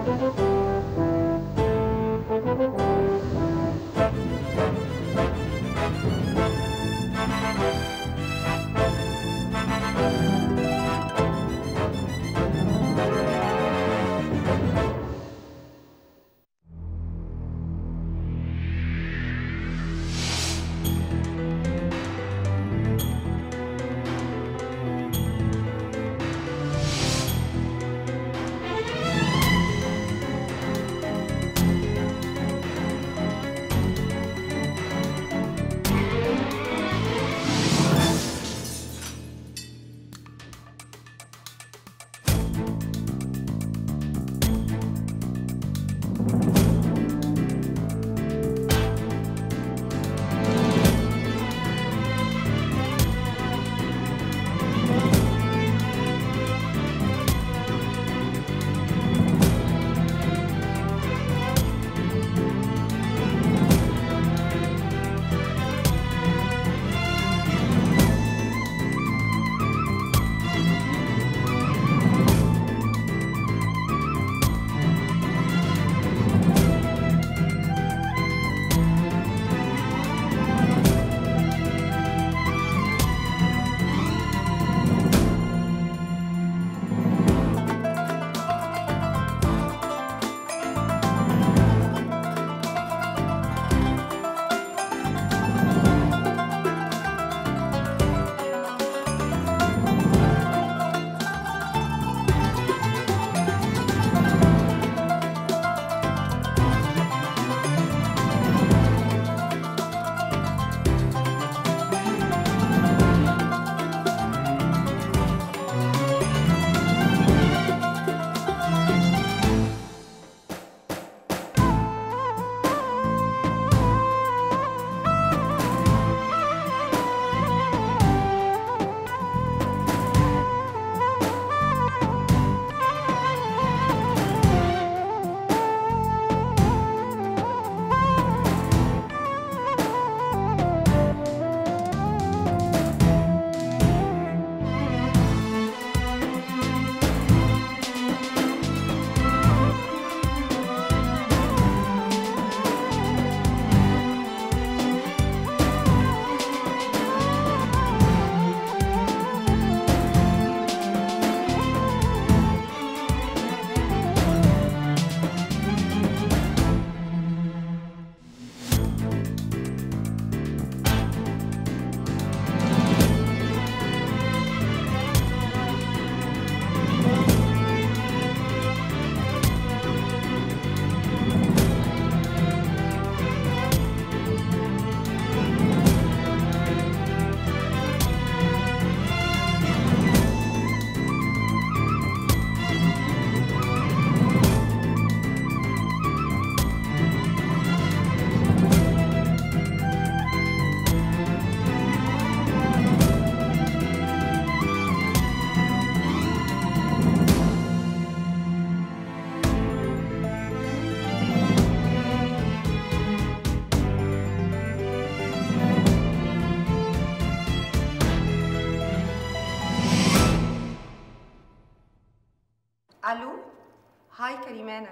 الو هاي كريمانه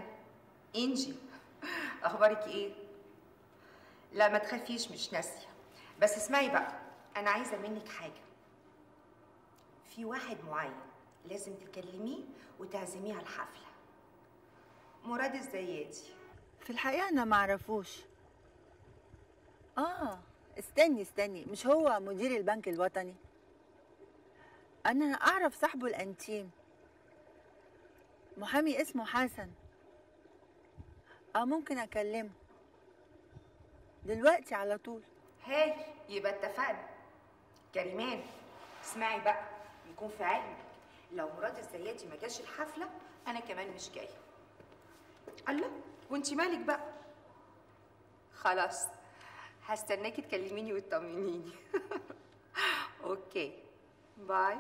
انجي اخبارك ايه لا ما تخافيش مش ناسيه بس اسمعي بقى انا عايزه منك حاجه في واحد معين لازم تكلميه وتعزميه على الحفله مراد الزياتي في الحقيقة أنا معرفوش آه استني استني مش هو مدير البنك الوطني أنا أعرف صاحبه الأنتيم محامي اسمه حسن آه ممكن أكلمه دلوقتي على طول هاي يبقى اتفقنا كريمان اسمعي بقى يكون في علمك لو مراد الزياتي ما جاش الحفله انا كمان مش جايه الله وانت مالك بقى خلاص هستناكي تكلميني وتطمنيني اوكي باي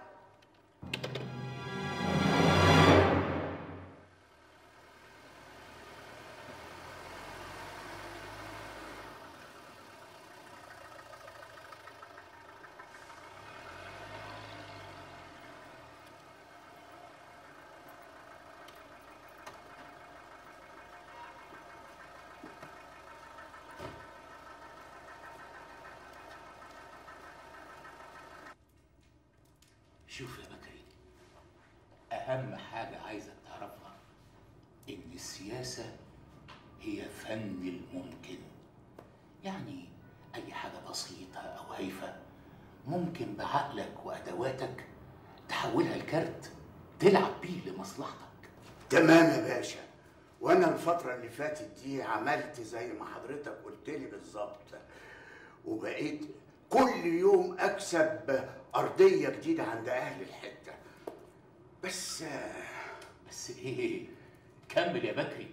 شوف يا بكري أهم حاجة عايزك تعرفها إن السياسة هي فن الممكن يعني أي حاجة بسيطة أو هايفة ممكن بعقلك وأدواتك تحولها لكارت تلعب بيه لمصلحتك تمام يا باشا وانا الفترة اللي فاتت دي عملت زي ما حضرتك قلت لي بالظبط وبقيت كل يوم اكسب ارضية جديدة عند اهل الحتة بس بس إيه كمل يا بكري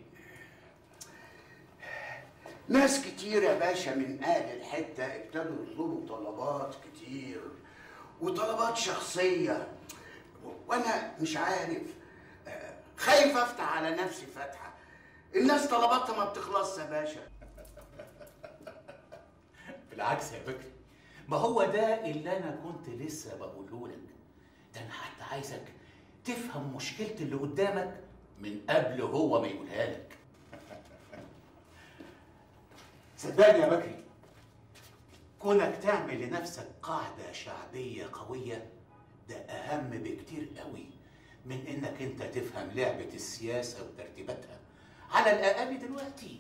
ناس كتير يا باشا من اهل الحتة ابتدوا يطلبوا طلبات كتير وطلبات شخصية وانا مش عارف آه، خايف افتح على نفسي فتحة الناس طلباتها ما بتخلصش يا باشا بالعكس يا بكري ما هو ده اللي انا كنت لسه بقوله لك ده انا حتى عايزك تفهم مشكلة اللي قدامك من قبل هو ما يقولها لك صدقني يا بكري كونك تعمل لنفسك قاعدة شعبية قوية ده أهم بكتير قوي من إنك أنت تفهم لعبة السياسة وترتيباتها على الأقل دلوقتي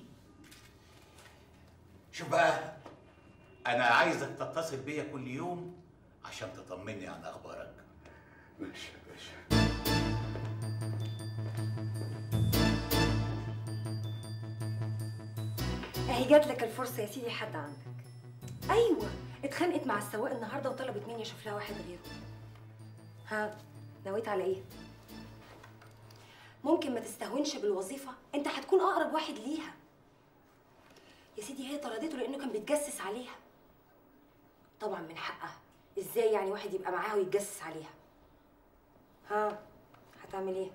شوف بقى أنا عايزك تتصل بيا كل يوم عشان تطمني عن أخبارك ماشي يا باشا اهي جات لك الفرصه يا سيدي حد عندك ايوه اتخانقت مع السواق النهارده وطلبت مني اشوف لها واحد غيره ها نويت على ايه ممكن ما تستهونش بالوظيفه انت هتكون اقرب واحد ليها يا سيدي هي طردته لانه كان بيتجسس عليها طبعا من حقها ازاي يعني واحد يبقى معاها ويتجسس عليها ها هتعمل ايه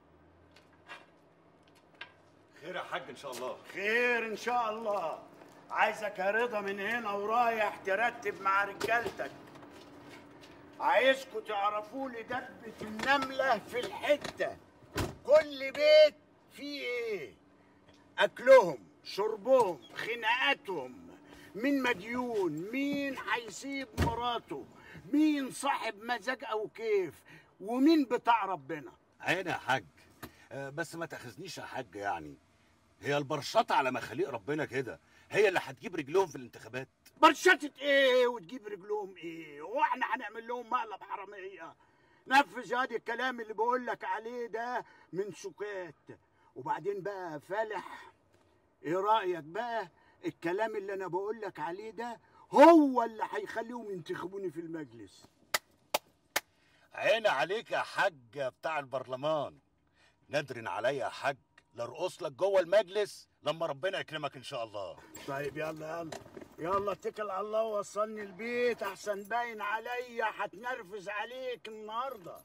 خير يا حاج ان شاء الله خير ان شاء الله عايزك يا رضا من هنا ورايح ترتب مع رجالتك عايزكوا تعرفوا لي دبة النملة في الحتة كل بيت فيه ايه اكلهم شربهم خناقاتهم مين مديون مين هيسيب مراته مين صاحب مزاج او كيف ومين بتاع ربنا عيني يا حاج آه، بس ما تاخذنيش يا حاج يعني هي البرشطة على مخاليق ربنا كده هي اللي هتجيب رجلهم في الانتخابات برشطة ايه وتجيب رجلهم ايه واحنا هنعمل لهم مقلب حرامية نفذ هذا الكلام اللي بقول لك عليه ده من سكات وبعدين بقى فالح ايه رأيك بقى الكلام اللي انا بقول لك عليه ده هو اللي هيخليهم ينتخبوني في المجلس عيني عليك يا حاج بتاع البرلمان ندرن عليا يا حاج لارقص لك جوه المجلس لما ربنا يكرمك ان شاء الله طيب يلا يلا يلا اتكل على الله ووصلني البيت احسن باين عليا هتنرفز عليك النهارده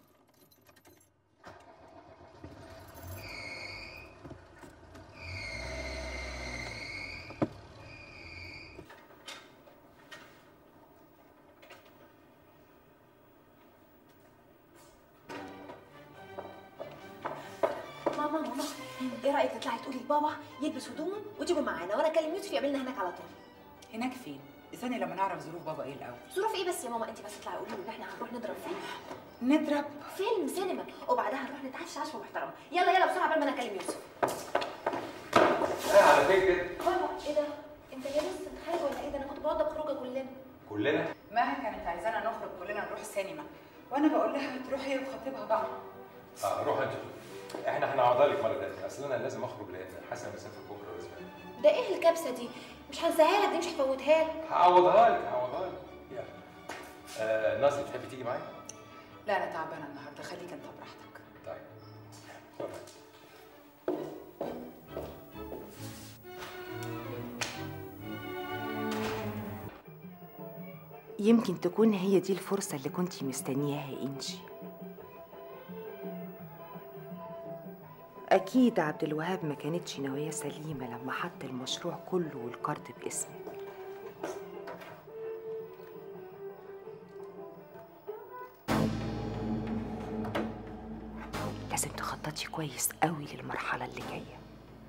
ماما ماما ايه رايك تطلعي تقولي لبابا يلبس هدومه وتيجوا معانا وانا اكلم يوسف يعمل لنا هناك على طول هناك فين؟ استني لما نعرف ظروف بابا ايه الاول ظروف ايه بس يا ماما انت بس اطلعي قولي له ان احنا هنروح نضرب فيلم نضرب فيلم سينما وبعدها هنروح نتعشى عشوه محترمه يلا يلا بسرعه قبل ما انا اكلم يوسف على فكرة بابا ايه ده انت جاي لسه خارج ولا ايه ده انا كنت بقعد بخرجه كلنا كلنا مها كانت عايزانا نخرج كلنا نروح السينما وانا بقول لها تروح هي وخطيبها بقى اه روح انت احنا هنقعدها لك مرة تانية اصل انا لازم اخرج لان حسن مسافر بكرة لازم ده ايه الكبسه دي مش هنساها لك دي مش هفوتها لك هعوضها لك هعوضها لك يلا آه نازل تحبي تيجي معايا؟ لا انا تعبانه النهارده خليك انت براحتك طيب يمكن تكون هي دي الفرصة اللي كنتي مستنياها يا إنجي أكيد عبد الوهاب ما كانتش نوايا سليمة لما حط المشروع كله والقرض باسمك لازم تخططي كويس قوي للمرحلة اللي جاية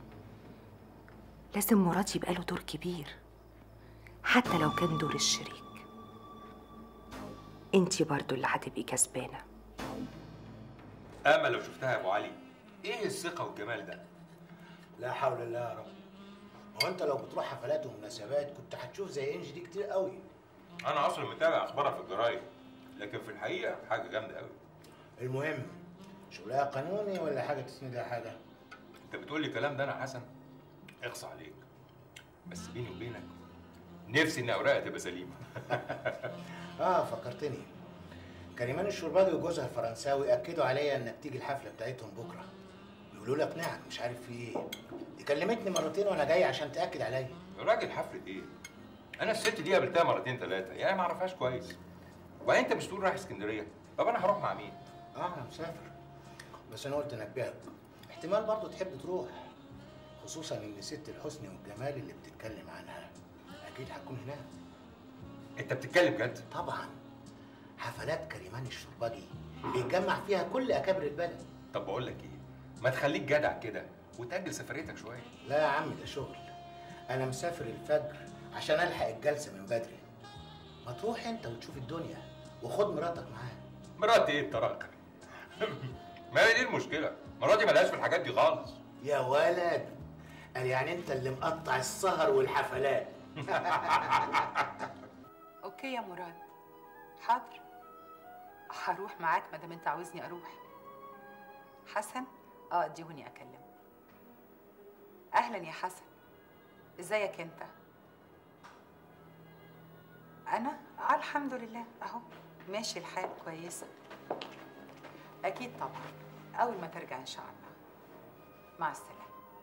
لازم مراد يبقى له دور كبير حتى لو كان دور الشريك انت برضو اللي هتبقي كسبانه اما لو شفتها يا ابو علي ايه الثقه والجمال ده لا حول الله يا رب هو انت لو بتروح حفلات ومناسبات كنت هتشوف زي انجي دي كتير قوي انا اصلا متابع اخبارها في الجرايد لكن في الحقيقه حاجه جامده قوي المهم شغلها قانوني ولا حاجه تسندها حاجه انت بتقول لي الكلام ده انا يا حسن اخص عليك بس بيني وبينك نفسي ان اوراقها تبقى سليمه اه فكرتني كريمان الشرباجي وجوزها الفرنساوي اكدوا عليا انك تيجي الحفله بتاعتهم بكره بيقولوا لي اقنعك مش عارف في ايه دي كلمتني مرتين وانا جاي عشان تاكد عليا يا راجل حفله ايه انا الست دي قابلتها مرتين ثلاثه يعني ما اعرفهاش كويس وبعدين انت مش تقول رايح اسكندريه طب انا هروح مع مين اه انا مسافر بس انا قلت انبهك احتمال برضه تحب تروح خصوصا ان ست الحسن والجمال اللي بتتكلم عنها اكيد هتكون هناك انت بتتكلم جد طبعا حفلات كريمان الشربجي بيتجمع فيها كل اكابر البلد طب بقول لك ايه ما تخليك جدع كده وتاجل سفريتك شويه لا يا عم ده شغل انا مسافر الفجر عشان الحق الجلسه من بدري ما تروح انت وتشوف الدنيا وخد مراتك معاك مراتي ايه الطلاق ما هي دي المشكله مراتي ملهاش في الحاجات دي خالص يا ولد قال يعني انت اللي مقطع السهر والحفلات اوكي يا مراد حاضر هروح معاك ما دام انت عاوزني اروح حسن اه اديهوني اكلمه اهلا يا حسن ازيك انت انا آه الحمد لله اهو ماشي الحال كويسه اكيد طبعا اول ما ترجع ان شاء الله مع السلامه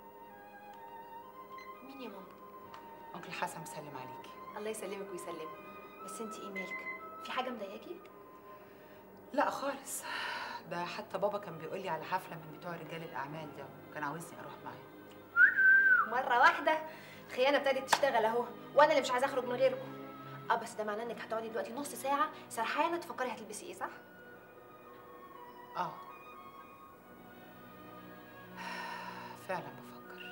مين يا ماما انكل حسن مسلم عليكي الله يسلمك ويسلمك بس انت ايه مالك في حاجه مضايقاكي لا خالص ده حتى بابا كان بيقول لي على حفله من بتوع رجال الاعمال ده وكان عاوزني اروح معاه مره واحده الخيانه ابتدت تشتغل اهو وانا اللي مش عايزه اخرج من غيركم اه بس ده معناه انك هتقعدي دلوقتي نص ساعه سرحانه تفكري هتلبسي ايه صح اه فعلا بفكر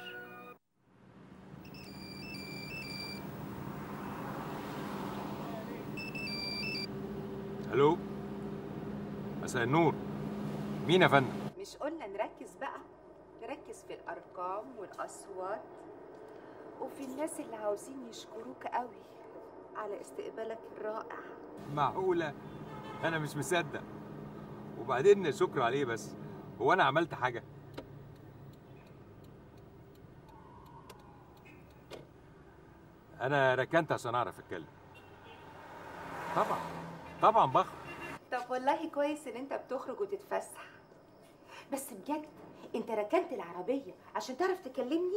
الو مساء النور مين يا فندم مش قلنا نركز بقى نركز في الارقام والاصوات وفي الناس اللي عاوزين يشكروك قوي على استقبالك الرائع معقوله انا مش مصدق وبعدين شكر عليه بس هو انا عملت حاجه انا ركنت عشان اعرف اتكلم طبعا طبعا بخرج طب والله كويس ان انت بتخرج وتتفسح بس بجد انت ركنت العربية عشان تعرف تكلمني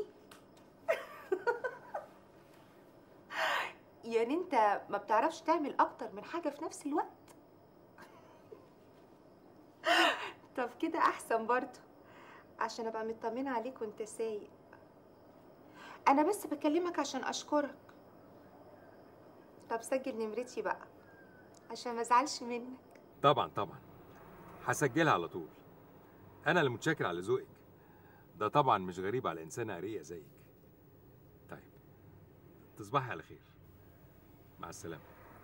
يعني انت ما بتعرفش تعمل اكتر من حاجة في نفس الوقت طب كده احسن برضه عشان ابقى مطمنة عليك وانت سايق انا بس بكلمك عشان اشكرك طب سجل نمرتي بقى عشان ما ازعلش منك طبعا طبعا هسجلها على طول انا اللي متشكر على ذوقك ده طبعا مش غريب على انسانه عريقه زيك طيب تصبحي على خير مع السلامه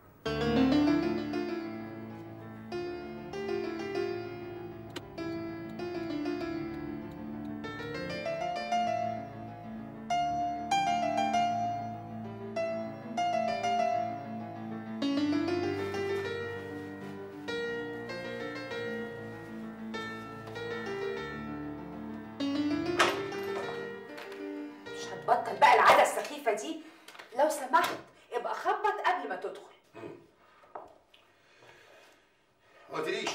مش هتبطل بقى العادة السخيفة دي لو سمحت ابقى خبط قبل ما تدخل ما قلتليش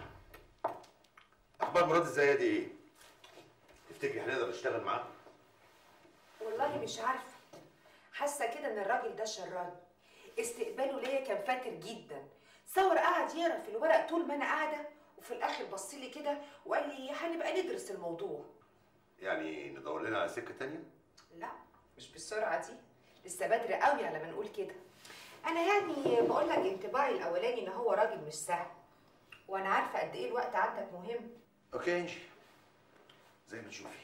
اخبار مراد الزيادي ايه؟ تفتكري هنقدر نشتغل معاه؟ والله مش عارفة حاسة كده ان الراجل ده شراني استقباله ليا كان فاتر جدا ثور قعد يقرا في الورق طول ما انا قاعدة وفي الاخر بص لي كده وقال لي هنبقى ندرس الموضوع يعني ندور لنا على سكه تانية؟ لا مش بالسرعة دي لسه بدري قوي على ما نقول كده انا يعني بقول لك انطباعي الاولاني ان هو راجل مش سهل وانا عارفة قد ايه الوقت عندك مهم اوكي انجي زي ما تشوفي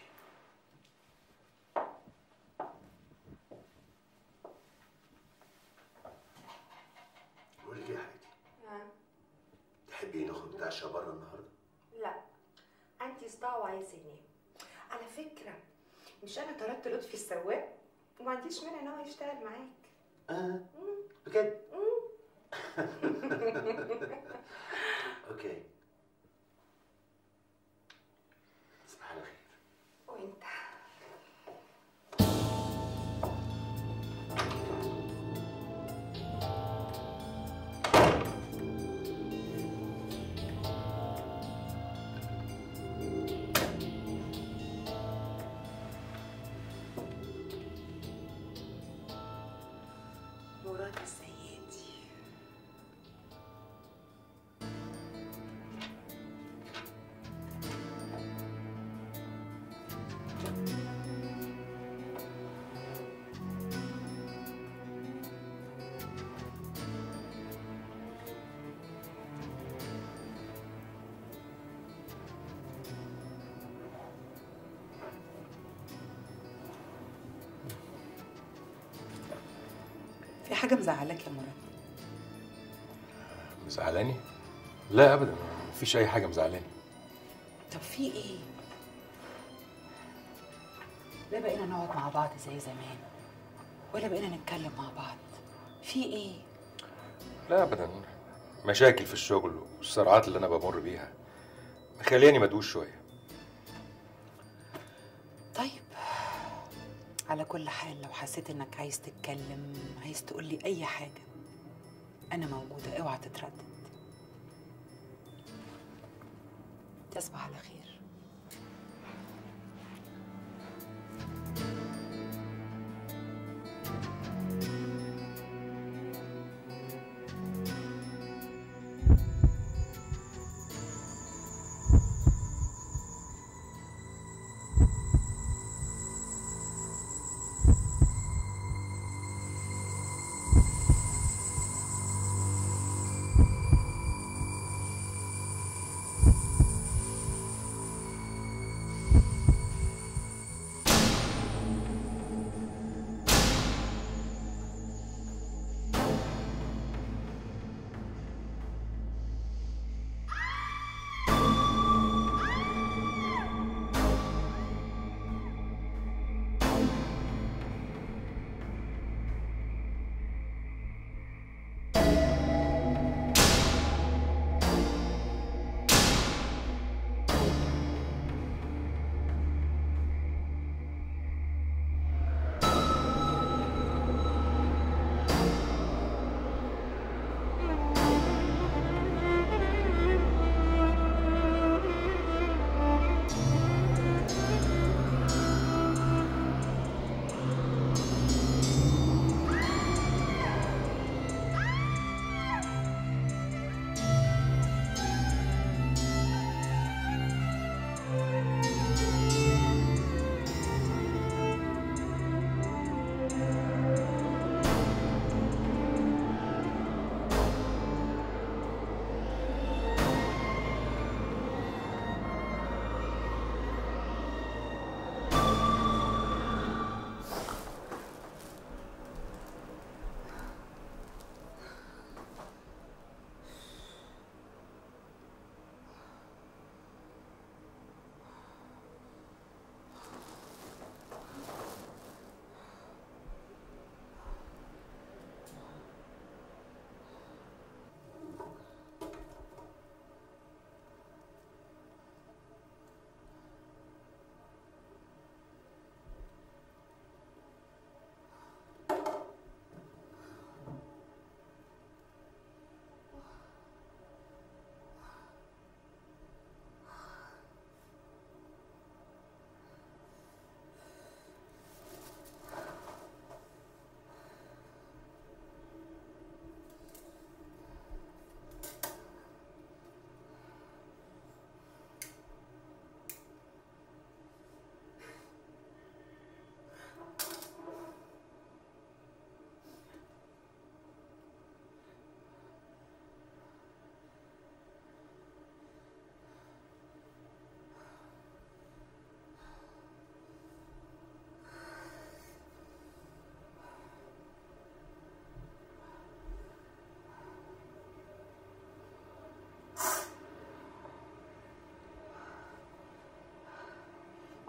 بقول لك ايه يا حبيبتي؟ نتعشى بره النهارده لا انت صداع وعايز ينام على فكره مش انا طلبت لطفي السواق وما عنديش مانع ان هو يشتغل معاك اه بجد اوكي تصبح على خير وانت مراد السيدي في حاجه مزعلاك يا مراد مزعلاني؟ لا ابدا مفيش اي حاجه مزعلاني طب في ايه لا بقينا نقعد مع بعض زي زمان ولا بقينا نتكلم مع بعض في ايه لا ابدا مشاكل في الشغل والصراعات اللي انا بمر بيها مخلياني مدوش شويه طيب على كل حال لو حسيت انك عايز تتكلم عايز تقولي اي حاجه انا موجوده اوعى تتردد تصبح على خير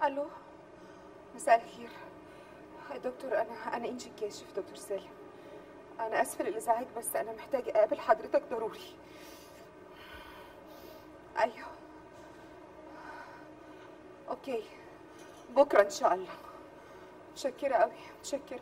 الو مساء الخير دكتور انا انا انجي الكاشف دكتور سالم انا اسفه للازعاج بس انا محتاج اقابل حضرتك ضروري ايوه اوكي بكره ان شاء الله متشكره قوي متشكره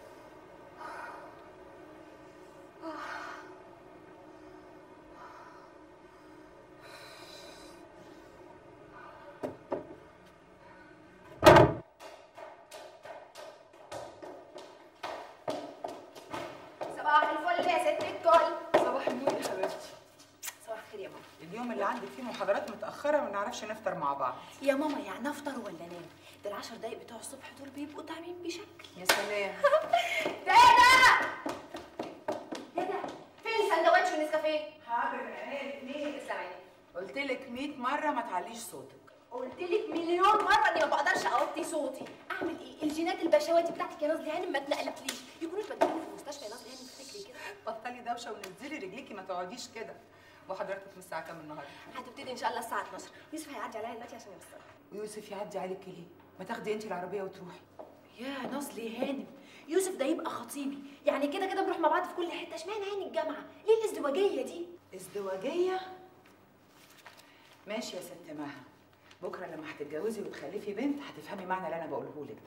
صباح الفل يا ست الكل صباح النور يا حبيبتي صباح الخير يا ماما اليوم اللي عندك فيه محاضرات متأخرة ما نعرفش نفطر مع بعض يا ماما يعني افطر ولا انام ده العشر دقايق بتوع الصبح دول بيبقوا تعبين بشكل يا سلام دادا دادا فين السندوتش والنسكافيه حاضر انا اتنين تسلم عيني قلت لك 100 مرة ما تعليش صوتك قلت لك مليون مره اني ما بقدرش اوطي صوتي اعمل ايه الجينات البشواتي بتاعتك يا نازلي هانم ما تنقلتليش يكونوا اتبدلوا في المستشفى يا نازلي هانم تفتكري كده بطلي دوشة ونزلي رجليكي ما تقعديش كده وحضرتك من الساعة كام النهاردة؟ هتبتدي ان شاء الله الساعه 12 يوسف هيعدي عليا دلوقتي عشان يوصلها ويوسف يعدي عليك ليه؟ ما تاخدي انت العربية وتروحي يا نصلي هانم يوسف ده يبقى خطيبي يعني كده كده بنروح مع بعض في كل حته اشمعنى عين الجامعه ليه الازدواجيه دي ازدواجية ماشي يا ست مها بكرة لما هتتجوزي وتخلفي بنت هتفهمي معنى اللي انا بقوله لك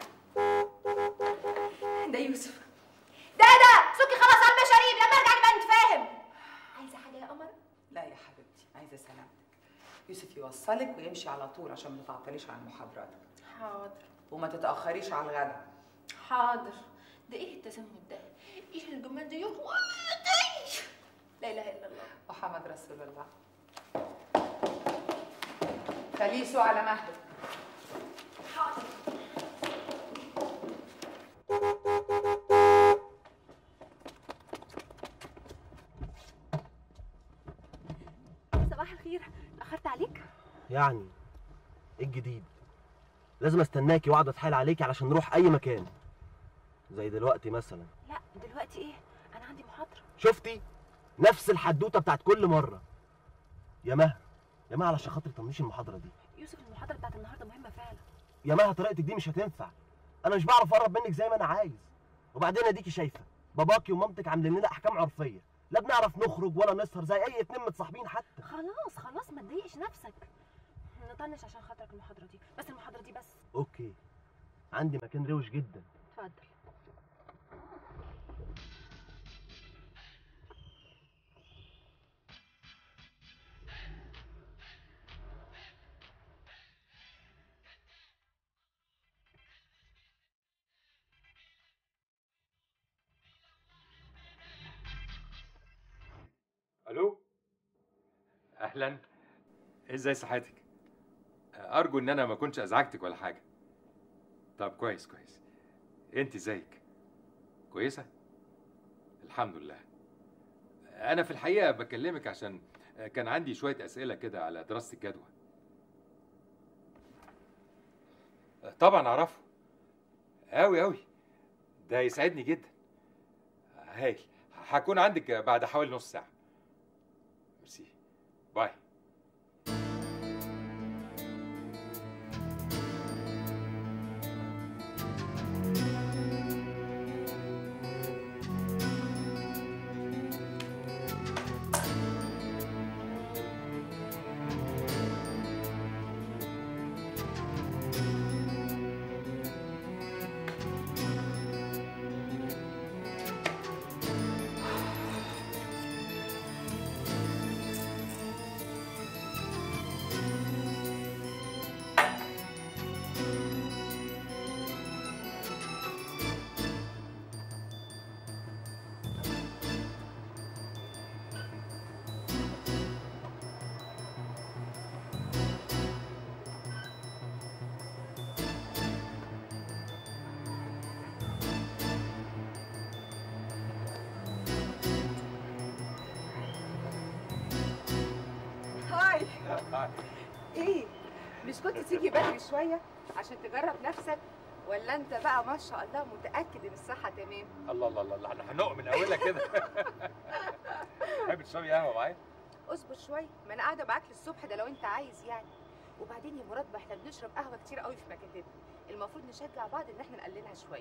ده ده يوسف دادا سكي خلاص على المشاريب لما ارجع نبقى نتفاهم عايزه حاجه يا قمر لا يا حبيبتي عايزة سلامتك يوسف يوصلك ويمشي على طول عشان ما تعطليش عن محاضراتك حاضر وما تتأخريش على الغدا حاضر ده ايه التزمت ده ايه الجمال ده يا اخواتي لا اله الا الله محمد رسول الله خليه يسوق على مهله حاضر صباح الخير اخرت عليك يعني ايه الجديد لازم استناكي واقعد اتحايل عليكي علشان نروح اي مكان زي دلوقتي مثلا لا دلوقتي ايه انا عندي محاضره شفتي نفس الحدوته بتاعت كل مره يا مها يا مها علشان خاطر طنشي المحاضره دي يوسف المحاضره بتاعت النهارده مهمه فعلا يا مها طريقتك دي مش هتنفع انا مش بعرف اقرب منك زي ما انا عايز وبعدين اديكي شايفه باباكي ومامتك عاملين لنا احكام عرفيه لا بنعرف نخرج ولا نسهر زي اي اتنين متصاحبين حتى خلاص خلاص ما تضايقش نفسك نطنش عشان خاطرك المحاضره دي بس المحاضره دي بس اوكي عندي مكان روش جدا اتفضل الو اهلا ازاي صحتك ارجو ان انا ما كنتش ازعجتك ولا حاجه طب كويس كويس انت ازيك كويسه الحمد لله انا في الحقيقه بكلمك عشان كان عندي شويه اسئله كده على دراسه الجدوى طبعا اعرفه قوي قوي ده يسعدني جدا هايل هكون عندك بعد حوالي نص ساعه ميرسي باي هاي ايه مش كنت تيجي بدري شويه عشان تجرب نفسك ولا انت بقى ما شاء الله متاكد ان الصحه تمام الله الله الله الله احنا هنقع من اولها كده تحب تشربي قهوه معايا اصبر شويه ما انا قاعده معاك للصبح ده لو انت عايز يعني وبعدين يا مراد ما احنا بنشرب قهوه كتير قوي في مكاتبنا المفروض نشجع بعض ان احنا نقللها شويه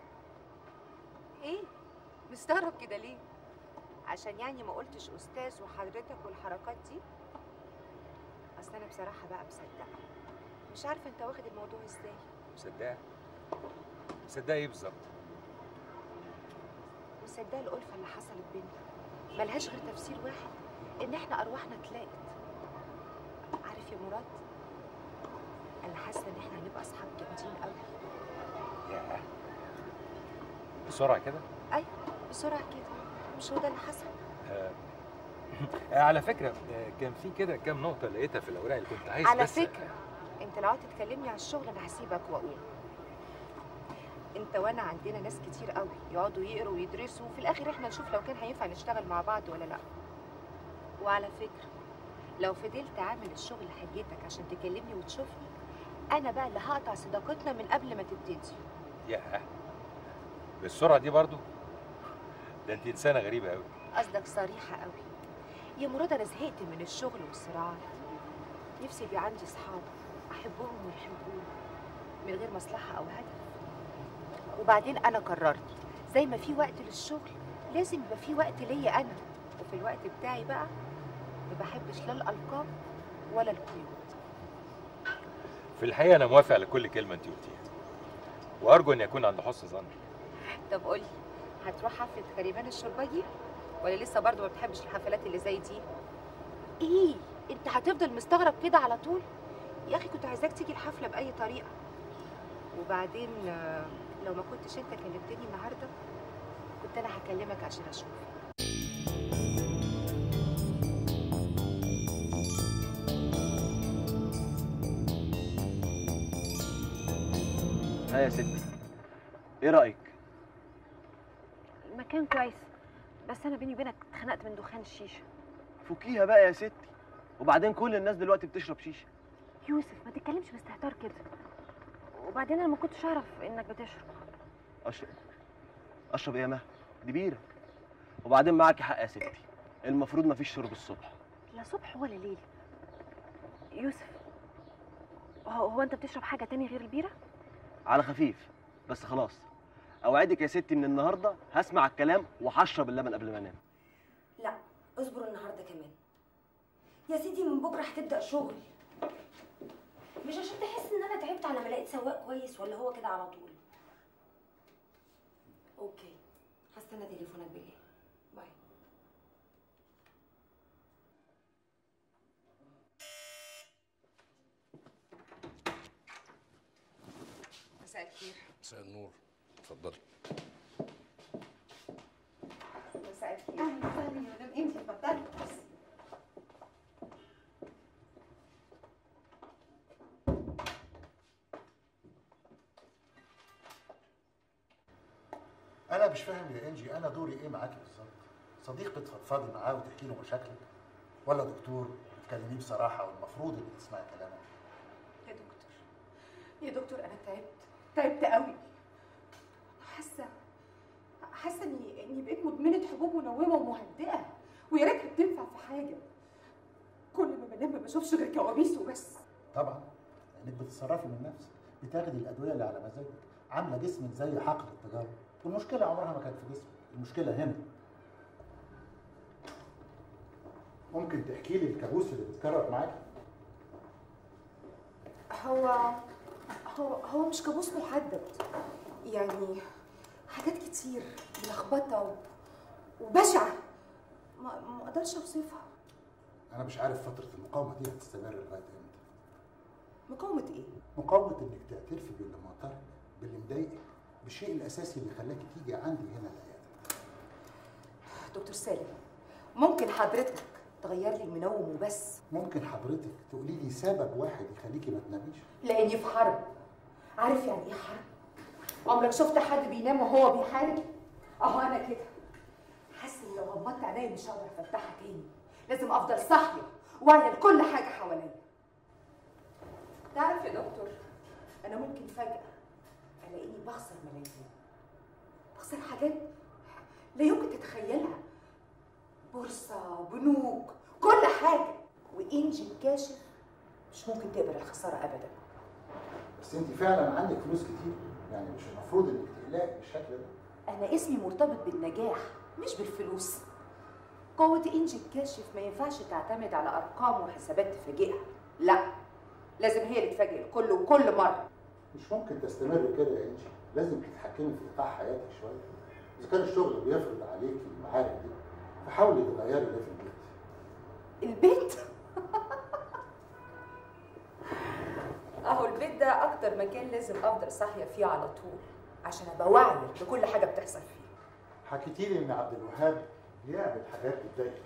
ايه مستغرب كده ليه عشان يعني ما قلتش استاذ وحضرتك والحركات دي اصل انا بصراحه بقى مصدقه مش عارفه انت واخد الموضوع ازاي مصدقه مصدقه ايه بالظبط مصدقه الألفة اللي حصلت بينا ملهاش غير تفسير واحد ان احنا ارواحنا اتلاقت عارف يا مراد انا حاسه ان احنا هنبقى اصحاب جامدين قوي ياه بسرعه كده ايوه بسرعه كده مش هو ده اللي حصل آه. آه، على فكره آه، كان في كده كام نقطه لقيتها في الاوراق اللي كنت عايز على بس فكره انت لو قعدت تكلمني على الشغل انا هسيبك واقول انت وانا عندنا ناس كتير قوي يقعدوا يقروا ويدرسوا وفي الاخر احنا نشوف لو كان هينفع نشتغل مع بعض ولا لا وعلى فكره لو فضلت عامل الشغل حجتك عشان تكلمني وتشوفني انا بقى اللي هقطع صداقتنا من قبل ما تبتدي ياه بالسرعه دي برضو ده انت انسانه غريبه قوي قصدك صريحه قوي يا مراد انا زهقت من الشغل والصراعات نفسي يبقى عندي صحاب احبهم ويحبوني من غير مصلحه او هدف وبعدين انا قررت زي ما في وقت للشغل لازم يبقى في وقت ليا انا وفي الوقت بتاعي بقى ما بحبش لا الالقاب ولا القيود في الحقيقه انا موافق على كل كلمه انت قلتيها وارجو ان يكون عند حسن ظني طب قولي هتروح حفله كريمان الشرباجي ولا لسه برضه ما بتحبش الحفلات اللي زي دي ايه انت هتفضل مستغرب كده على طول يا اخي كنت عايزاك تيجي الحفله باي طريقه وبعدين آه، لو ما كنتش انت كلمتني النهارده كنت انا هكلمك عشان اشوف ها يا ستي ايه رايك المكان كويس بس انا بيني وبينك اتخنقت من دخان الشيشه فكيها بقى يا ستي وبعدين كل الناس دلوقتي بتشرب شيشه يوسف ما تتكلمش باستهتار كده وبعدين انا ما كنتش اعرف انك بتشرب اشرب اشرب ايه يا مها دي بيره وبعدين معاكي حق يا ستي المفروض ما فيش شرب الصبح لا صبح ولا ليل يوسف هو, هو انت بتشرب حاجه تاني غير البيره على خفيف بس خلاص اوعدك يا ستي من النهارده هسمع الكلام وهشرب اللبن قبل ما انام لا اصبر النهارده كمان يا سيدي من بكره هتبدا شغل مش عشان تحس ان انا تعبت على ما لقيت سواق كويس ولا هو كده على طول اوكي هستنى تليفونك بالليل باي مساء الخير مساء النور اتفضلي مساء الخير اهلا وسهلا يا مدام انت اتفضلي انا مش فاهم يا انجي انا دوري ايه معاكي بالظبط صديق بتفضفضي معاه وتحكي له مشاكلك ولا دكتور بتكلميه بصراحه والمفروض انك تسمعي كلامه يا دكتور يا دكتور انا تعبت تعبت قوي حاسه حاسه اني اني بقيت مدمنه حبوب منومه ومهدئه ويا ريتها بتنفع في حاجه كل ما بنام ما بشوفش غير كوابيس وبس طبعا لانك بتتصرفي من نفسك بتاخدي الادويه اللي على مزاجك عامله جسمك زي حقل التجاره والمشكله عمرها ما كانت في جسمك المشكله هنا ممكن تحكي لي الكابوس اللي بيتكرر معاكي هو هو هو مش كابوس محدد يعني حاجات كتير ملخبطه و- وبشعه ما ما اقدرش اوصفها انا مش عارف فتره المقاومه دي هتستمر لغايه امتى مقاومه ايه مقاومه انك تعترفي باللي معترك باللي مضايقك بالشيء الاساسي اللي خلاكي تيجي عندي هنا العياده دكتور سالم ممكن حضرتك تغير لي المنوم وبس ممكن حضرتك تقولي لي سبب واحد يخليكي ما تناميش لاني في حرب عارف يعني ايه حرب عمرك شفت حد بينام وهو بيحارب اهو انا كده حاسه ان لو غمضت عينيا مش هقدر افتحها تاني لازم افضل صاحيه واعيه لكل حاجه حواليا تعرف يا دكتور انا ممكن فجاه الاقيني بخسر ملايين بخسر حاجات لا يمكن تتخيلها بورصه بنوك كل حاجه وانجي الكاشف مش مش ممكن تقبل الخساره ابدا بس انت فعلا عندك فلوس كتير يعني مش المفروض انك تقلقي بالشكل ده انا اسمي مرتبط بالنجاح مش بالفلوس قوة انجي الكاشف ما ينفعش تعتمد على ارقام وحسابات تفاجئها لا لازم هي اللي تفاجئ الكل وكل مرة مش ممكن تستمر كده يا انجي لازم تتحكمي في ايقاع حياتك شويه اذا كان الشغل بيفرض عليكي المعارك دي فحاولي تغيري ده في البيت البيت اهو البيت ده اكتر مكان لازم افضل صاحيه فيه على طول عشان ابقى واعيه بكل حاجه بتحصل فيه حكيتي لي ان عبد الوهاب بيعمل حاجات بتضايقك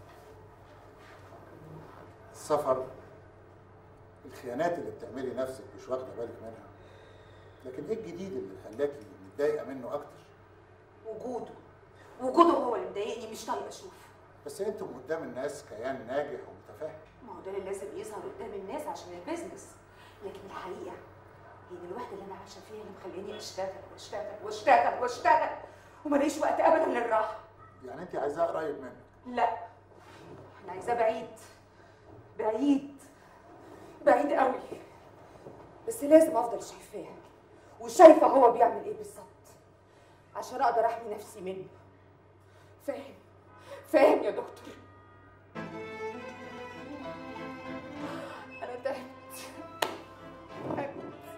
السفر الخيانات اللي بتعملي نفسك مش واخده بالك منها لكن ايه الجديد اللي خلاكي متضايقه منه اكتر وجوده وجوده هو اللي مضايقني مش طايقه اشوفه بس انتم قدام الناس كيان ناجح ومتفاهم ما هو ده اللي لازم يظهر قدام الناس عشان البيزنس لكن الحقيقه هي دي الوحده اللي انا عايشه فيها اللي مخليني اشتغل واشتغل واشتغل واشتغل وماليش وقت ابدا للراحه يعني انت عايزاه قريب منك لا انا عايزاه بعيد بعيد بعيد قوي بس لازم افضل شايفاه وشايفه هو بيعمل ايه بالظبط عشان اقدر احمي نفسي منه فاهم فاهم يا دكتور انا تعبت تعبت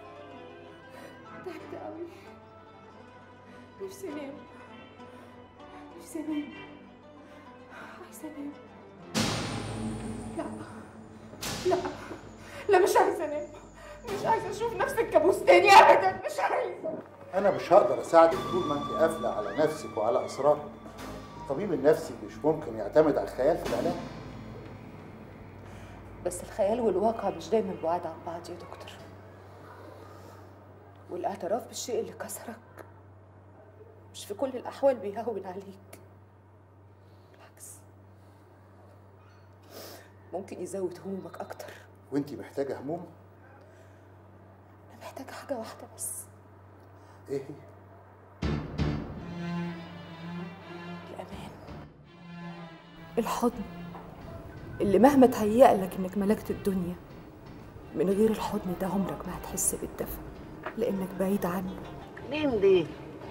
تعبت قوي نفسي انام نفسي انام عايزه انام لا لا لا مش عايزه انام مش عايزه اشوف نفس الكابوس تاني ابدا مش عايزه انا مش هقدر اساعدك طول ما انت قافله على نفسك وعلى اسرارك الطبيب النفسي مش ممكن يعتمد على الخيال في العلاج بس الخيال والواقع مش دايما بعاد عن بعض يا دكتور والاعتراف بالشيء اللي كسرك مش في كل الأحوال بيهون عليك بالعكس ممكن يزود همومك أكتر وانت محتاجه هموم أنا محتاجة حاجة واحدة بس ايه هي الأمان الحضن اللي مهما تهيأ لك إنك ملكت الدنيا من غير الحضن ده عمرك ما هتحس بالدفى لأنك بعيد عنه مين دي؟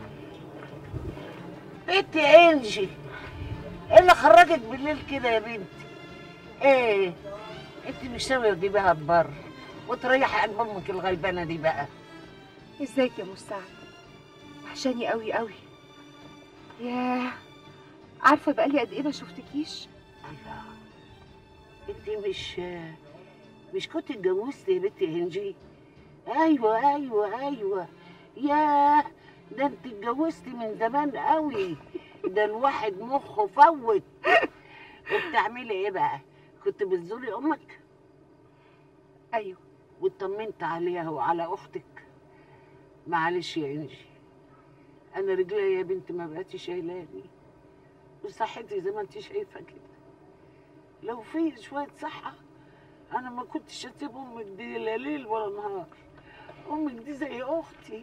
بنت يا انجي ايه اللي خرجك بالليل كده يا بنتي؟ ايه؟ انت مش ناويه تجيبيها البر وتريحي قلب امك الغلبانه دي بقى ازيك يا مساعد وحشاني قوي قوي ياه عارفه بقالي قد ايه ما شفتكيش الله انت مش مش كنت اتجوزتي يا بنتي انجي ايوه ايوه ايوه ياه ده انت اتجوزتي من زمان قوي ده الواحد مخه فوت وبتعملي ايه بقى كنت بتزوري امك ايوه واطمنت عليها وعلى اختك معلش يا انجي انا رجلي يا بنت ما بقتش شايلاني وصحتي زي ما انت شايفه كده لو في شويه صحه انا ما كنتش اسيب امك دي لا ليل ولا نهار امك دي زي اختي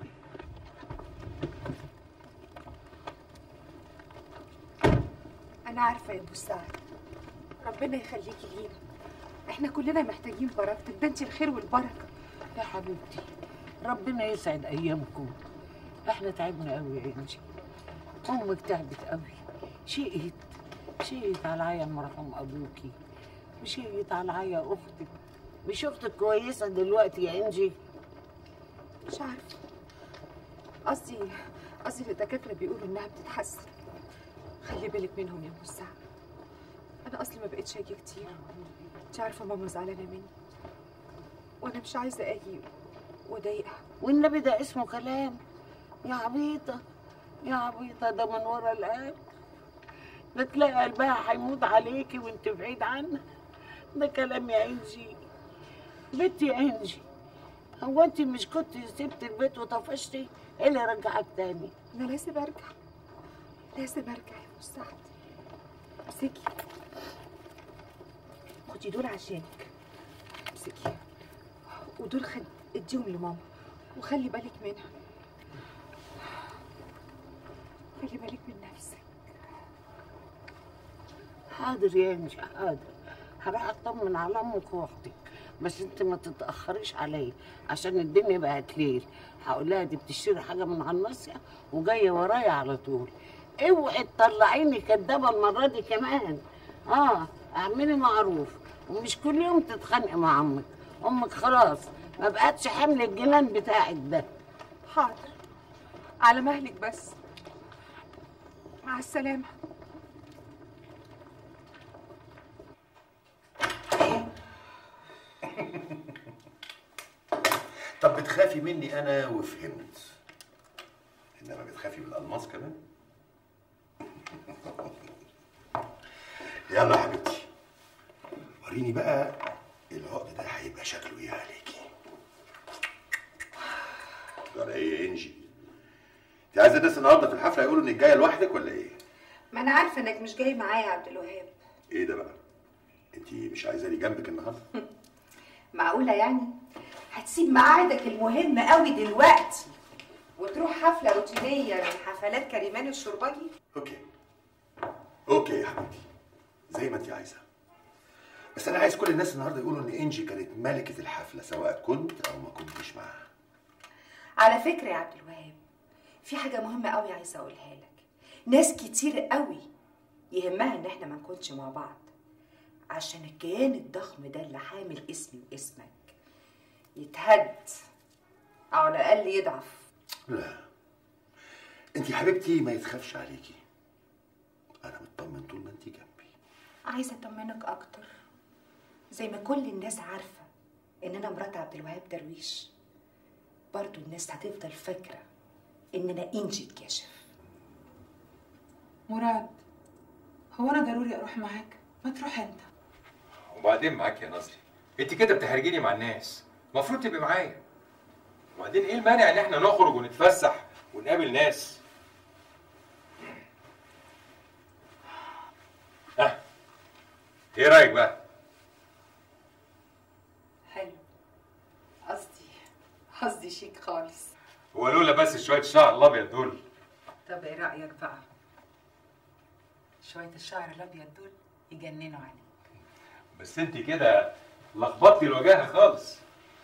انا عارفه يا مساعد ربنا يخليكي لينا احنا كلنا محتاجين بركتك ده انت الخير والبركه يا حبيبتي ربنا يسعد ايامكم احنا تعبنا قوي يا انجي امك تعبت قوي شقيت شقيت على عيا مرحوم ابوكي وشقيت على عيا اختك مش اختك كويسه دلوقتي يا انجي مش عارفه قصدي قصدي الدكاتره بيقولوا انها بتتحسن خلي بالك منهم يا مساعد انا اصلي ما بقتش اجي كتير انت عارفه ماما زعلانه مني وانا مش عايزه اجي واضايقها والنبي ده اسمه كلام يا عبيطه يا عبيطه ده من ورا القلب ده تلاقي قلبها هيموت عليكي وانت بعيد عنها ده كلام يا انجي بنتي يا انجي هو انت مش كنت سبت البيت وطفشتي ايه اللي رجعك تاني انا لازم ارجع لازم ارجع يا مساعد امسكي خدي دول عشانك امسكي ودول خد اديهم لماما وخلي بالك منها خلي بالك من نفسك حاضر يا انجي حاضر هروح اطمن على امك واختك بس انت ما تتاخريش عليا عشان الدنيا بقت ليل هقول لها دي بتشتري حاجه من على الناصيه وجايه ورايا على طول اوعي تطلعيني كدابه المره دي كمان اه اعملي معروف ومش كل يوم تتخانقي مع امك امك خلاص ما بقتش حمل الجنان بتاعك ده حاضر على مهلك بس مع السلامة طب بتخافي مني انا وفهمت انما بتخافي من الالماس كمان يلا يا حبيبتي وريني بقى العقد ده هيبقى شكله ايه عليكي ترى ايه يا انجي انت عايزه الناس النهارده في الحفله يقولوا انك جايه لوحدك ولا ايه ما انا عارفه انك مش جاي معايا يا عبد الوهاب ايه ده بقى انت مش عايزاني جنبك النهارده معقوله يعني هتسيب ميعادك المهم قوي دلوقتي وتروح حفله روتينيه من حفلات كريمان الشربجي اوكي اوكي يا حبيبتي زي ما انت عايزه بس انا عايز كل الناس النهارده يقولوا ان انجي كانت ملكه الحفله سواء كنت او ما كنتش معاها على فكره يا عبد الوهاب في حاجه مهمه قوي عايزه اقولها لك ناس كتير قوي يهمها ان احنا ما نكونش مع بعض عشان الكيان الضخم ده اللي حامل اسمي واسمك يتهد او على الاقل يضعف لا انت يا حبيبتي ما يتخافش عليكي انا مطمن طول ما انت جنبي عايزه اطمنك اكتر زي ما كل الناس عارفه ان انا مرات عبد الوهاب درويش برضو الناس هتفضل فاكره ان انا انجي اتكشف مراد هو انا ضروري اروح معاك ما تروح انت وبعدين معاك يا نظري انت كده بتحرجيني مع الناس المفروض تبقي معايا وبعدين ايه المانع ان احنا نخرج ونتفسح ونقابل ناس ها ايه رايك بقى حلو قصدي قصدي شيك خالص هو لولا بس شويه الشعر الابيض دول طب ايه رايك بقى شويه الشعر الابيض دول يجننوا عليك بس انت كده لخبطتي الوجاهه خالص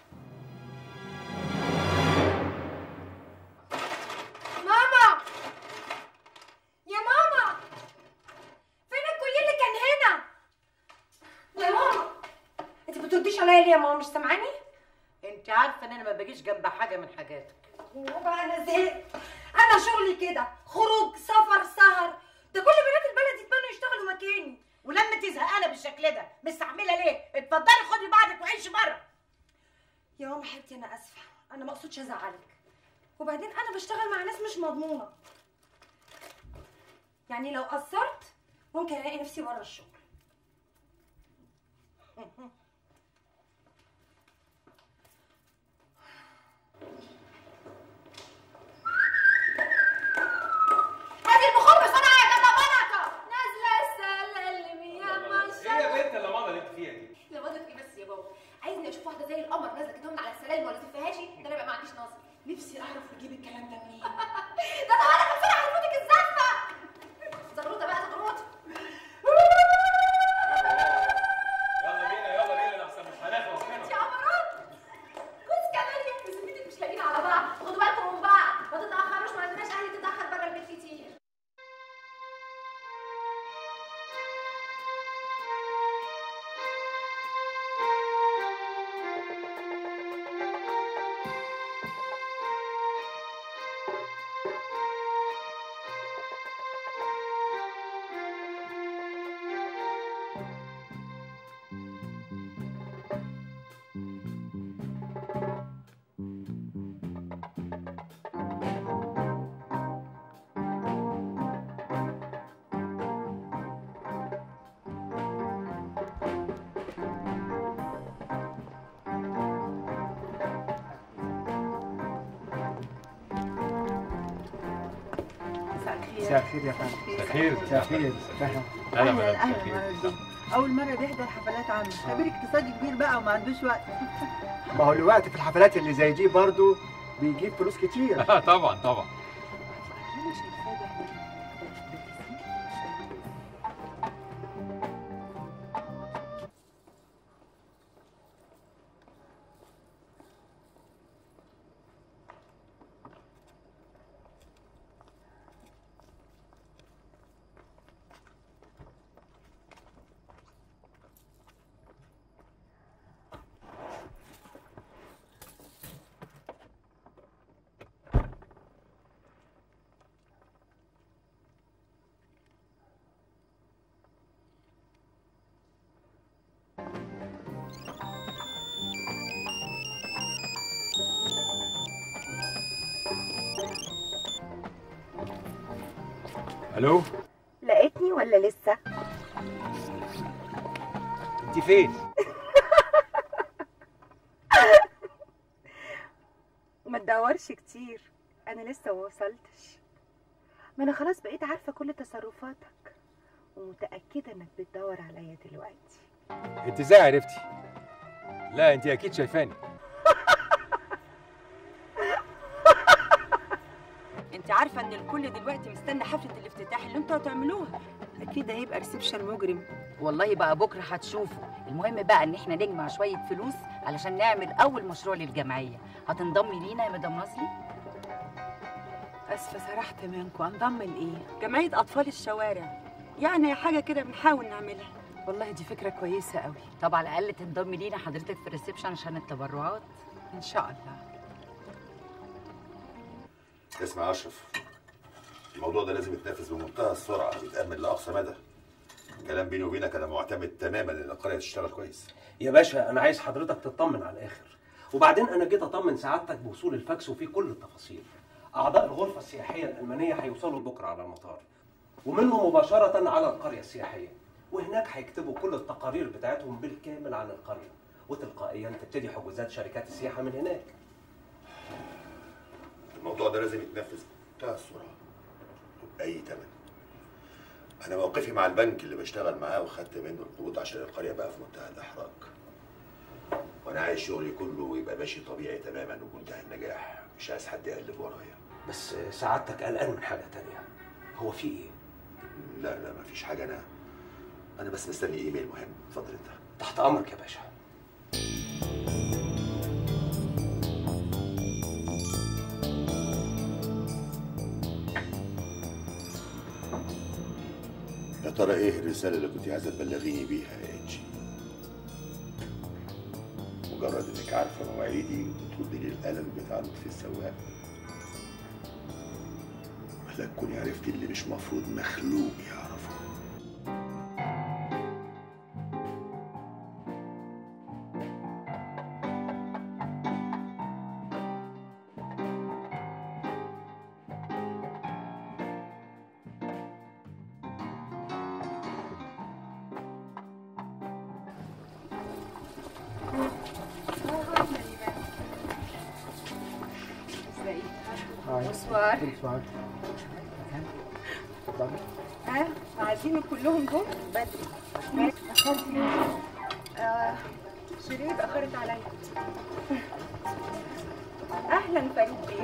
ماما يا ماما فين الكوليه اللي كان هنا يا ماما انت بترديش عليا ليه يا ماما مش سامعاني انت عارفه ان انا ما باجيش جنب حاجه من حاجاتك وبقى انا زهقت انا شغلي كده خروج سفر سهر ده كل بنات البلد يتمنوا يشتغلوا مكاني ولما تزهقانه بالشكل ده مستحمله ليه اتفضلي خدي بعضك وعيشي بره يا ماما حبيبتي انا اسفه انا ما اقصدش ازعلك وبعدين انا بشتغل مع ناس مش مضمونه يعني لو قصرت ممكن الاقي نفسي بره الشغل هاتي البخور بسرعه يا جدع بركه نازله السلم يا ما ايه يا بنت اللمضه اللي انت فيها دي لمضت ايه بس يا بابا عايزني اشوف واحده زي القمر نازله كده من على السلالم ولا تفهاش ده انا بقى ما عنديش نظر نفسي اعرف اجيب الكلام ده منين ده طبعا بسرعه هتفوتك الزفه زغروطه بقى زغروطه يلا بينا يلا بينا احسن مش هنخلص يا منها عمران كنت كمان يوم بذمتك مش لاقيين على بعض خدوا بالكم من بعض ما تتاخروش ما عندناش اهل تتاخر بره البيت كتير مساء الخير يا فندم مساء الخير. مساء الخير أهلا اهلا مدام، مساء اهلا الخير. مرة اول مره بيحضر حفلات عامه خبير اقتصادي كبير بقى وما عندوش وقت ما هو الوقت في الحفلات اللي زي دي برضو بيجيب فلوس كتير اه طبعا طبعا الو لقيتني ولا لسه انت فين ما تدورش كتير انا لسه ما وصلتش ما انا خلاص بقيت عارفه كل تصرفاتك ومتاكده انك بتدور عليا دلوقتي انت ازاي عرفتي لا انت اكيد شايفاني انت عارفه ان الكل دلوقتي مستني حفله الافتتاح اللي انتوا هتعملوها اكيد هيبقى ريسبشن مجرم والله بقى بكره هتشوفوا المهم بقى ان احنا نجمع شويه فلوس علشان نعمل اول مشروع للجمعيه هتنضمي لينا يا مدام نصلي اسفه سرحت منكم انضم لايه جمعيه اطفال الشوارع يعني حاجه كده بنحاول نعملها والله دي فكره كويسه قوي طب على الاقل تنضمي لينا حضرتك في الريسبشن عشان التبرعات ان شاء الله اسمع يا اشرف الموضوع ده لازم يتنفذ بمنتهى السرعه ويتامل لاقصى مدى كلام بيني وبينك انا معتمد تماما ان القريه تشتغل كويس يا باشا انا عايز حضرتك تطمن على الاخر وبعدين انا جيت اطمن سعادتك بوصول الفاكس وفيه كل التفاصيل اعضاء الغرفه السياحيه الالمانيه هيوصلوا بكره على المطار ومنه مباشره على القريه السياحيه وهناك هيكتبوا كل التقارير بتاعتهم بالكامل عن القريه وتلقائيا تبتدي حجوزات شركات السياحه من هناك الموضوع ده لازم يتنفذ بمنتهى السرعه وباي ثمن انا موقفي مع البنك اللي بشتغل معاه وخدت منه القروض عشان القريه بقى في منتهى الاحراج وانا عايز شغلي كله يبقى ماشي طبيعي تماما وبمنتهى النجاح مش عايز حد يقلب ورايا بس سعادتك قلقان من حاجه تانية هو في ايه لا لا مفيش حاجه انا انا بس مستني ايميل مهم اتفضل انت تحت امرك يا باشا يا ترى ايه الرساله اللي كنت عايزه تبلغيني بيها يا انجي مجرد انك عارفه مواعيدي وتردي لي القلم بتاع لطفي السواق ولا تكوني عرفتي اللي مش مفروض مخلوق يعرفه بونسوار ها عايزين كلهم جم بدري اخرت آه شيرين اتاخرت عليا اهلا فريد بيه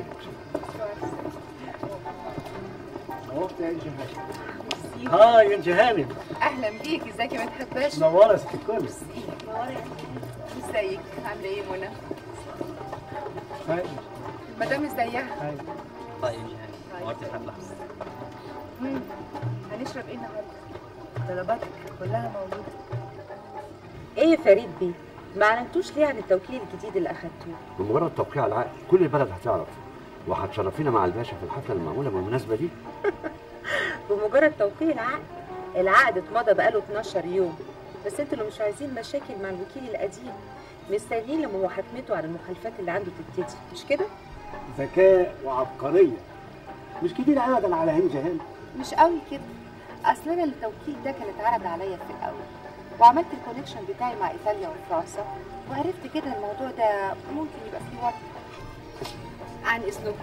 نورت يا انجي هانم هاي انجي هانم اهلا بيك ازيك يا متحباش منوره يا ست الكل منوره يا ازيك عامله ايه منى هاي مدام ازيها هاي هاي انجي هانم نورتي الحفله مم. هنشرب ايه النهارده طلباتك كلها موجوده ايه يا فريد بيه ما اعلنتوش ليه عن التوكيل الجديد اللي اخدتوه بمجرد توقيع العقد كل البلد هتعرف وهتشرفينا مع الباشا في الحفله المعموله بالمناسبه دي بمجرد توقيع العقد العقد اتمضى بقاله 12 يوم بس انتوا اللي مش عايزين مشاكل مع الوكيل القديم مستنيين لما محاكمته على المخالفات اللي عنده تبتدي مش كده ذكاء وعبقريه مش كتير ابدا على انجي هانم مش قوي كده اصل انا التوكيل ده كان اتعرض عليا في الاول وعملت الكونكشن بتاعي مع ايطاليا وفرنسا وعرفت كده الموضوع ده ممكن يبقى فيه وقت عن اذنكم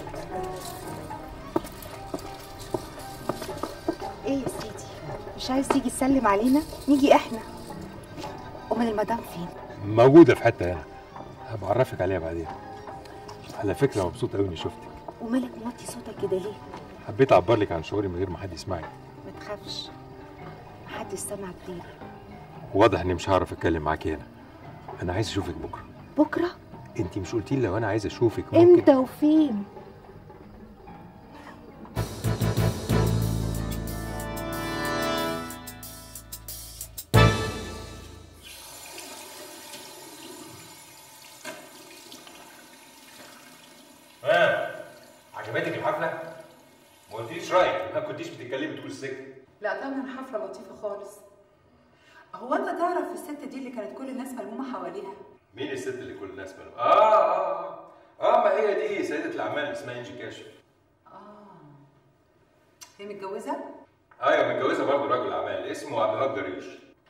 ايه يا سيدي مش عايز تيجي تسلم علينا نيجي احنا امال المدام فين موجودة في حتة هنا هبقى أعرفك عليها بعدين على فكرة مبسوط أوي إني شفتك ومالك موطي صوتك كده ليه حبيت أعبر لك عن شعوري من غير ما حد يسمعني ما تخافش محدش سمعك غيري واضح إني مش هعرف أتكلم معاكي هنا أنا عايز أشوفك بكرة بكره أنت مش قلتي لي لو أنا عايز أشوفك ممكن امتى وفين ها عجبتك الحفلة؟ ما قلتليش رأيك ما كنتيش بتتكلمي طول السكة لا طبعا حفله لطيفه خالص هو انت تعرف الست دي اللي كانت كل الناس ملمومه حواليها مين الست اللي كل الناس بنو؟ آه آه آه آه ما هي دي سيدة الأعمال اللي اسمها إنجي كاشف هي متجوزه ايوه متجوزه برضه رجل اعمال اسمه عبد الوهاب جريش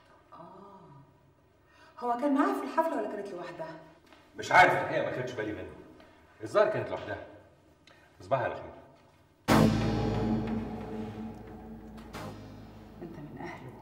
هو كان معاها في الحفله ولا كانت لوحدها مش عارف الحقيقه ما خدتش بالي منه الظاهر كانت لوحدها تصبحي على خير انت من اهله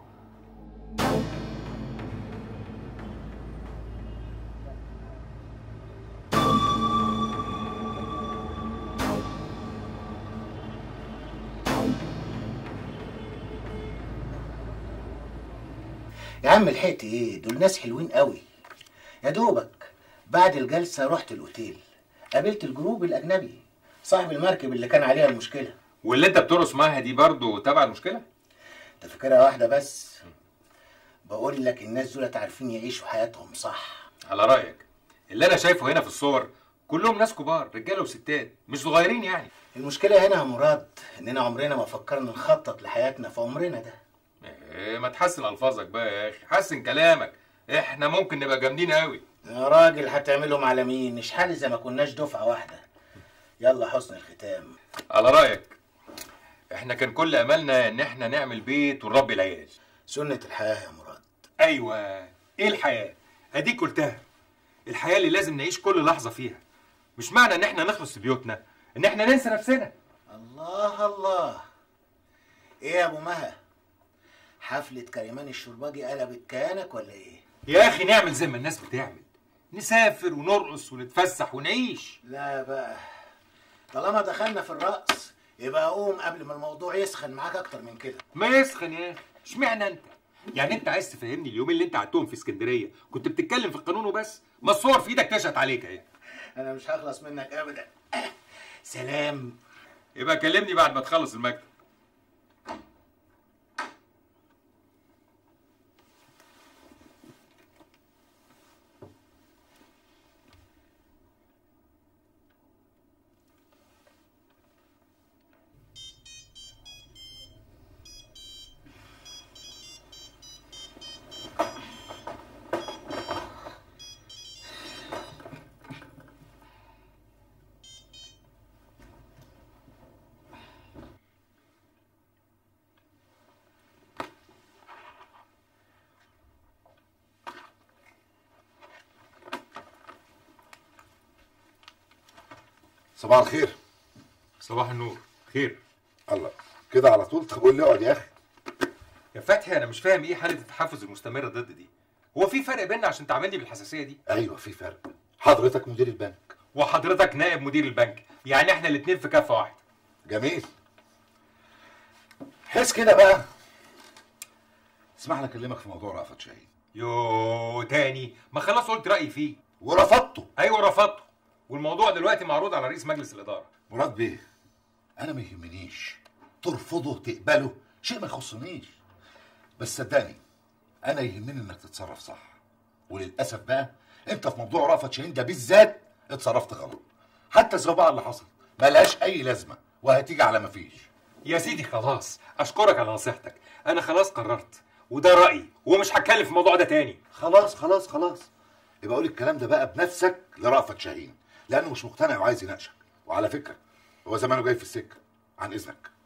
يا عم لحقت ايه دول ناس حلوين قوي يا دوبك بعد الجلسه رحت الاوتيل قابلت الجروب الاجنبي صاحب المركب اللي كان عليها المشكله واللي انت بترقص معاها دي برضه تبع المشكله انت فاكرها واحده بس بقول لك الناس دولت عارفين يعيشوا حياتهم صح على رايك اللي انا شايفه هنا في الصور كلهم ناس كبار رجاله وستات مش صغيرين يعني المشكله هنا يا مراد اننا عمرنا ما فكرنا نخطط لحياتنا في عمرنا ده إيه ما تحسن الفاظك بقى يا اخي حسن كلامك احنا ممكن نبقى جامدين قوي يا راجل هتعملهم على مين مش حال زي ما كناش دفعه واحده يلا حسن الختام على رايك احنا كان كل املنا ان احنا نعمل بيت ونربي العيال سنه الحياه يا مراد ايوه ايه الحياه اديك قلتها الحياه اللي لازم نعيش كل لحظه فيها مش معنى ان احنا نخلص في بيوتنا ان احنا ننسى نفسنا الله الله ايه يا ابو مها حفله كريمان الشرباجي قلبت كيانك ولا ايه يا اخي نعمل زي ما الناس بتعمل نسافر ونرقص ونتفسح ونعيش لا بقى طالما دخلنا في الرقص يبقى قوم قبل ما الموضوع يسخن معاك اكتر من كده ما يسخن يا اخي اشمعنى انت يعني انت عايز تفهمني اليومين اللي انت قعدتهم في اسكندريه كنت بتتكلم في القانون وبس ما الصور في ايدك تشهد عليك اهي انا مش هخلص منك ابدا سلام يبقى كلمني بعد ما تخلص المكتب صباح الخير صباح النور خير الله كده على طول طب قول لي اقعد يا اخي يا فتحي انا مش فاهم ايه حاله التحفز المستمره ضد دي هو في فرق بيننا عشان تعاملني بالحساسيه دي ايوه في فرق حضرتك مدير البنك وحضرتك نائب مدير البنك يعني احنا الاثنين في كفه واحده جميل حس كده بقى اسمح لي اكلمك في موضوع رأفت شاهين يو تاني ما خلاص قلت رايي فيه ورفضته ايوه رفضته والموضوع دلوقتي معروض على رئيس مجلس الاداره مراد بيه انا ما يهمنيش ترفضه تقبله شيء ما يخصنيش بس صدقني انا يهمني انك تتصرف صح وللاسف بقى انت في موضوع رأفت شاهين ده بالذات اتصرفت غلط حتى الزوبعه اللي حصل ملهاش اي لازمه وهتيجي على ما فيش يا سيدي خلاص اشكرك على نصيحتك انا خلاص قررت وده رايي ومش هتكلم في الموضوع ده تاني خلاص خلاص خلاص يبقى قول الكلام ده بقى بنفسك لرأفت شاهين لانه مش مقتنع وعايز يناقشك وعلى فكره هو زمانه جاي في السكه عن اذنك